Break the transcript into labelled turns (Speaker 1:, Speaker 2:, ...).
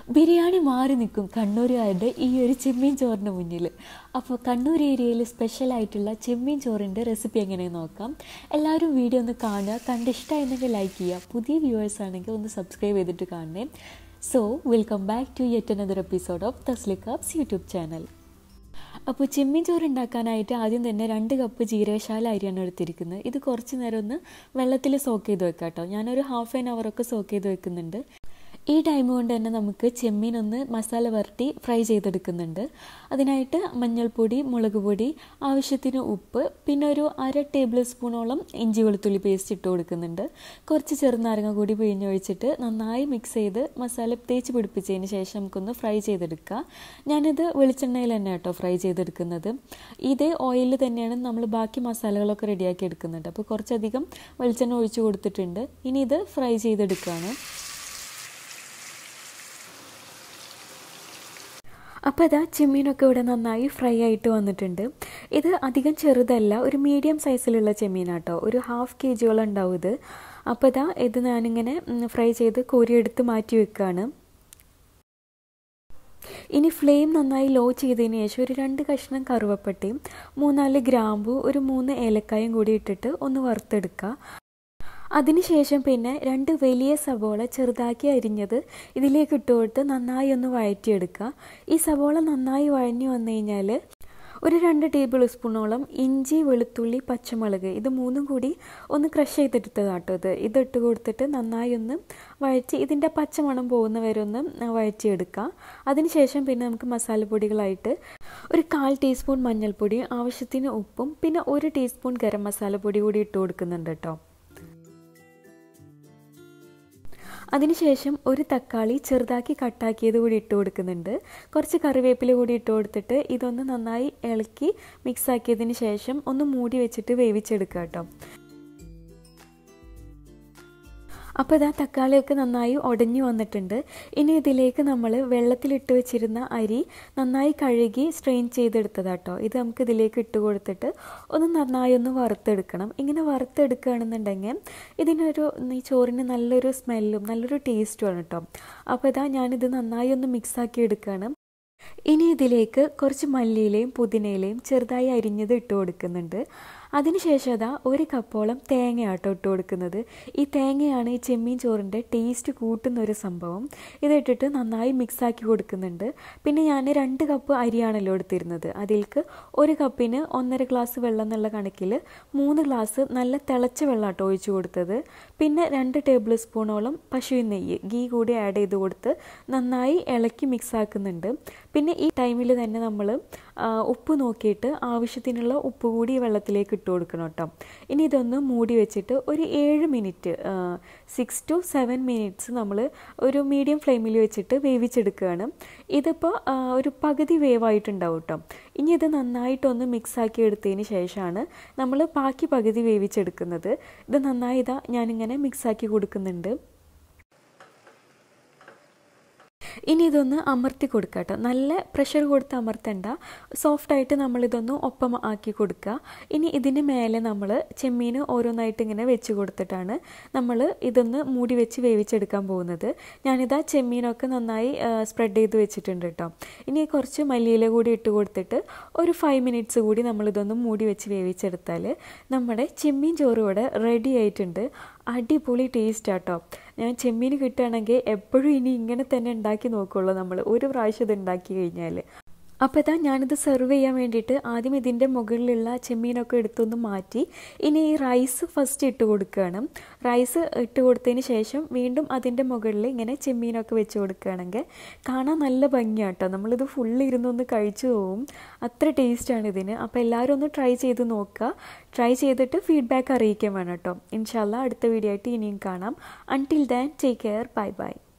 Speaker 1: ബിരിയാണി മാറി നിൽക്കും കണ്ണൂരുകാരുടെ ഈ ഒരു ചെമ്മീൻ ചോറിന് മുന്നിൽ അപ്പോൾ കണ്ണൂർ ഏരിയയിൽ സ്പെഷ്യലായിട്ടുള്ള ചെമ്മീൻ ചോറിൻ്റെ റെസിപ്പി എങ്ങനെയെന്ന് നോക്കാം എല്ലാവരും വീഡിയോ ഒന്ന് കാണുക കണ്ട് ഇഷ്ടമായിരുന്നെങ്കിൽ ലൈക്ക് ചെയ്യുക പുതിയ വ്യൂവേഴ്സ് ആണെങ്കിൽ ഒന്ന് സബ്സ്ക്രൈബ് ചെയ്തിട്ട് കാണണേ so welcome back to yet another episode of തസ്ലിക്കാബ്സ് യൂട്യൂബ് ചാനൽ അപ്പോൾ ചെമ്മീൻ ചോറ് ഉണ്ടാക്കാനായിട്ട് ആദ്യം തന്നെ രണ്ട് കപ്പ് ജീരകശാല അരിയാണ് എടുത്തിരിക്കുന്നത് ഇത് കുറച്ച് നേരം ഒന്ന് വെള്ളത്തിൽ സോക്ക് ചെയ്ത് വെക്കാം കേട്ടോ ഞാനൊരു ഹാഫ് ആൻ അവറൊക്കെ സോക്ക് ചെയ്ത് വെക്കുന്നുണ്ട് ഈ ടൈം കൊണ്ട് തന്നെ നമുക്ക് ചെമ്മീൻ ഒന്ന് മസാല വരട്ടി ഫ്രൈ ചെയ്തെടുക്കുന്നുണ്ട് അതിനായിട്ട് മഞ്ഞൾപ്പൊടി മുളക് പൊടി ആവശ്യത്തിന് ഉപ്പ് പിന്നെ ഒരു അര ടേബിൾ സ്പൂണോളം ഇഞ്ചി വെളുത്തുള്ളി പേസ്റ്റ് ഇട്ട് കൊടുക്കുന്നുണ്ട് കുറച്ച് ചെറുനാരങ്ങ കൂടി പിഴിഞ്ഞൊഴിച്ചിട്ട് നന്നായി മിക്സ് ചെയ്ത് മസാല തേച്ച് പിടിപ്പിച്ചതിന് ശേഷം നമുക്കൊന്ന് ഫ്രൈ ചെയ്തെടുക്കുക ഞാനിത് വെളിച്ചെണ്ണയിൽ തന്നെ കേട്ടോ ഫ്രൈ ചെയ്തെടുക്കുന്നത് ഇതേ ഓയിലിൽ തന്നെയാണ് നമ്മൾ ബാക്കി മസാലകളൊക്കെ റെഡിയാക്കി എടുക്കുന്നുണ്ട് അപ്പോൾ കുറച്ചധികം വെളിച്ചെണ്ണ ഒഴിച്ച് കൊടുത്തിട്ടുണ്ട് ഇനി ഇത് ഫ്രൈ ചെയ്തെടുക്കുകയാണ് അപ്പോൾ ഇതാ ചെമ്മീനൊക്കെ ഇവിടെ നന്നായി ഫ്രൈ ആയിട്ട് വന്നിട്ടുണ്ട് ഇത് അധികം ചെറുതല്ല ഒരു മീഡിയം സൈസിലുള്ള ചെമ്മീനാട്ടോ ഒരു ഹാഫ് കെ ജിയോളം ഉണ്ടാവും ഇത് അപ്പോൾ ഇതാ ഇത് ഞാനിങ്ങനെ ഫ്രൈ ചെയ്ത് കോരിയെടുത്ത് മാറ്റി വെക്കുകയാണ് ഇനി ഫ്ലെയിം നന്നായി ലോ ചെയ്തതിന് ശേഷം ഒരു രണ്ട് കഷ്ണം കറുവപ്പട്ടയും മൂന്നാല് ഗ്രാമ്പു ഒരു മൂന്ന് ഏലക്കായും കൂടി ഇട്ടിട്ട് ഒന്ന് വറുത്തെടുക്കുക അതിനുശേഷം പിന്നെ രണ്ട് വലിയ സബോള ചെറുതാക്കി അരിഞ്ഞത് ഇതിലേക്ക് ഇട്ട് കൊടുത്ത് നന്നായി ഒന്ന് വഴറ്റിയെടുക്കുക ഈ സബോള നന്നായി വഴഞ്ഞു വന്നു കഴിഞ്ഞാൽ ഒരു രണ്ട് ടേബിൾ സ്പൂണോളം ഇഞ്ചി വെളുത്തുള്ളി പച്ചമുളക് ഇത് മൂന്നും കൂടി ഒന്ന് ക്രഷ് ചെയ്തെടുത്തതാട്ടോ ഇത് ഇതിട്ട് കൊടുത്തിട്ട് നന്നായി ഒന്ന് വഴറ്റി ഇതിൻ്റെ പച്ചമണം പോകുന്ന വരെ ഒന്ന് വഴറ്റിയെടുക്കുക അതിനുശേഷം പിന്നെ നമുക്ക് മസാലപ്പൊടികളായിട്ട് ഒരു കാൽ ടീസ്പൂൺ മഞ്ഞൾപ്പൊടി ആവശ്യത്തിന് ഉപ്പും പിന്നെ ഒരു ടീസ്പൂൺ ഗരം മസാലപ്പൊടി കൂടി ഇട്ട് കൊടുക്കുന്നുണ്ട് കേട്ടോ അതിനുശേഷം ഒരു തക്കാളി ചെറുതാക്കി കട്ടാക്കിയത് കൂടി ഇട്ട് കൊടുക്കുന്നുണ്ട് കുറച്ച് കറിവേപ്പില കൂടി ഇട്ട് കൊടുത്തിട്ട് ഇതൊന്ന് നന്നായി ഇളക്കി മിക്സ് ആക്കിയതിന് ശേഷം ഒന്ന് മൂടി വെച്ചിട്ട് വേവിച്ചെടുക്കുക കേട്ടോ അപ്പോൾ ഇതാ തക്കാളിയൊക്കെ നന്നായി ഉടഞ്ഞു വന്നിട്ടുണ്ട് ഇനി ഇതിലേക്ക് നമ്മൾ വെള്ളത്തിലിട്ട് വെച്ചിരുന്ന അരി നന്നായി കഴുകി സ്ട്രെയിൻ ചെയ്തെടുത്തതാട്ടോ ഇത് നമുക്ക് ഇതിലേക്ക് ഇട്ട് കൊടുത്തിട്ട് ഒന്ന് നന്നായി ഒന്ന് വറുത്തെടുക്കണം ഇങ്ങനെ വറുത്തെടുക്കുകയാണെന്നുണ്ടെങ്കിൽ ഇതിനൊരു ഈ ചോറിന് നല്ലൊരു സ്മെല്ലും നല്ലൊരു ടേസ്റ്റുമാണ് കേട്ടോ അപ്പോൾ ഇതാ ഞാനിത് നന്നായി ഒന്ന് മിക്സാക്കി എടുക്കുകയാണ് ഇനി ഇതിലേക്ക് കുറച്ച് മല്ലിയിലയും പുതിനയിലയും ചെറുതായി അരിഞ്ഞത് ഇട്ട് കൊടുക്കുന്നുണ്ട് അതിനുശേഷം അതാ ഒരു കപ്പോളം തേങ്ങയാട്ടോ ഇട്ട് കൊടുക്കുന്നത് ഈ തേങ്ങയാണ് ഈ ചെമ്മീൻ ചോറിൻ്റെ ടേസ്റ്റ് കൂട്ടുന്ന ഒരു സംഭവം ഇതിട്ടിട്ട് നന്നായി മിക്സാക്കി കൊടുക്കുന്നുണ്ട് പിന്നെ ഞാൻ രണ്ട് കപ്പ് അരിയാണല്ലോ എടുത്തിരുന്നത് അതിലേക്ക് ഒരു കപ്പിന് ഒന്നര ഗ്ലാസ് വെള്ളം എന്നുള്ള കണക്കിൽ മൂന്ന് ഗ്ലാസ് നല്ല തിളച്ച വെള്ളമാട്ടോ ഒഴിച്ചു കൊടുത്തത് പിന്നെ രണ്ട് ടേബിൾ സ്പൂണോളം പശുവിൻ നെയ്യ് ഗീ കൂടി ആഡ് ചെയ്ത് കൊടുത്ത് നന്നായി ഇളക്കി മിക്സ് ആക്കുന്നുണ്ട് പിന്നെ ഈ ടൈമിൽ തന്നെ നമ്മൾ ഉപ്പ് നോക്കിയിട്ട് ആവശ്യത്തിനുള്ള ഉപ്പ് കൂടി വെള്ളത്തിലേക്ക് ഇട്ട് കൊടുക്കണം കേട്ടോ ഇനി ഇതൊന്ന് മൂടി വെച്ചിട്ട് ഒരു ഏഴ് minute six to seven minutes നമ്മൾ ഒരു മീഡിയം ഫ്ലെയിമിൽ വെച്ചിട്ട് വേവിച്ചെടുക്കുകയാണ് ഇതിപ്പോൾ ഒരു പകുതി വേവായിട്ടുണ്ടാവും കേട്ടോ ഇനി ഇത് നന്നായിട്ടൊന്ന് മിക്സ് ആക്കി എടുത്തതിന് ശേഷമാണ് നമ്മൾ ബാക്കി പകുതി വേവിച്ചെടുക്കുന്നത് ഇത് നന്നായി ഇതാ ഞാനിങ്ങനെ മിക്സ് ആക്കി കൊടുക്കുന്നുണ്ട് ഇനി ഇതൊന്ന് അമർത്തി കൊടുക്കുക കേട്ടോ നല്ല പ്രഷർ കൊടുത്ത് അമർത്തണ്ട സോഫ്റ്റായിട്ട് നമ്മളിതൊന്ന് ഒപ്പം ആക്കി കൊടുക്കുക ഇനി ഇതിന് മേലെ നമ്മൾ ചെമ്മീൻ ഓരോന്നായിട്ട് ഇങ്ങനെ വെച്ച് കൊടുത്തിട്ടാണ് നമ്മൾ ഇതൊന്ന് മൂടി വെച്ച് വേവിച്ചെടുക്കാൻ പോകുന്നത് ഞാനിതാ ചെമ്മീനൊക്കെ നന്നായി സ്പ്രെഡ് ചെയ്ത് വെച്ചിട്ടുണ്ട് കേട്ടോ ഇനി കുറച്ച് മല്ലിയില കൂടി ഇട്ട് കൊടുത്തിട്ട് ഒരു ഫൈവ് മിനിറ്റ്സ് കൂടി നമ്മളിതൊന്ന് മൂടി വെച്ച് വേവിച്ചെടുത്താൽ നമ്മുടെ ചെമ്മീൻ ചോറ് ഇവിടെ റെഡി ആയിട്ടുണ്ട് അടിപൊളി ടേസ്റ്റ് ആട്ടോ ഞാൻ ചെമ്മീൻ കിട്ടുകയാണെങ്കിൽ എപ്പോഴും ഇനി ഇങ്ങനെ തന്നെ ഉണ്ടാക്കി നോക്കുള്ളൂ നമ്മൾ ഒരു പ്രാവശ്യം ഇത് ഉണ്ടാക്കി കഴിഞ്ഞാൽ അപ്പോൾ ഇതാ ഞാനിത് സെർവ് ചെയ്യാൻ വേണ്ടിയിട്ട് ആദ്യം ഇതിൻ്റെ മുകളിലുള്ള ചെമ്മീനൊക്കെ എടുത്തൊന്ന് മാറ്റി ഇനി ഈ റൈസ് ഫസ്റ്റ് ഇട്ട് കൊടുക്കുകയാണ് റൈസ് ഇട്ട് കൊടുത്തതിന് ശേഷം വീണ്ടും അതിൻ്റെ മുകളിൽ ഇങ്ങനെ ചെമ്മീനൊക്കെ വെച്ച് കൊടുക്കുകയാണെങ്കിൽ കാണാൻ നല്ല ഭംഗിയാണ് കേട്ടോ നമ്മളിത് ഫുള്ള് ഇരുന്നൊന്ന് കഴിച്ചു പോവും അത്ര ടേസ്റ്റാണ് ഇതിന് അപ്പോൾ എല്ലാവരും ഒന്ന് ട്രൈ ചെയ്ത് നോക്കുക ട്രൈ ചെയ്തിട്ട് ഫീഡ്ബാക്ക് അറിയിക്കാൻ വേണം കേട്ടോ ഇൻഷാല്ല അടുത്ത വീഡിയോ ആയിട്ട് ഇനിയും കാണാം until then take care bye by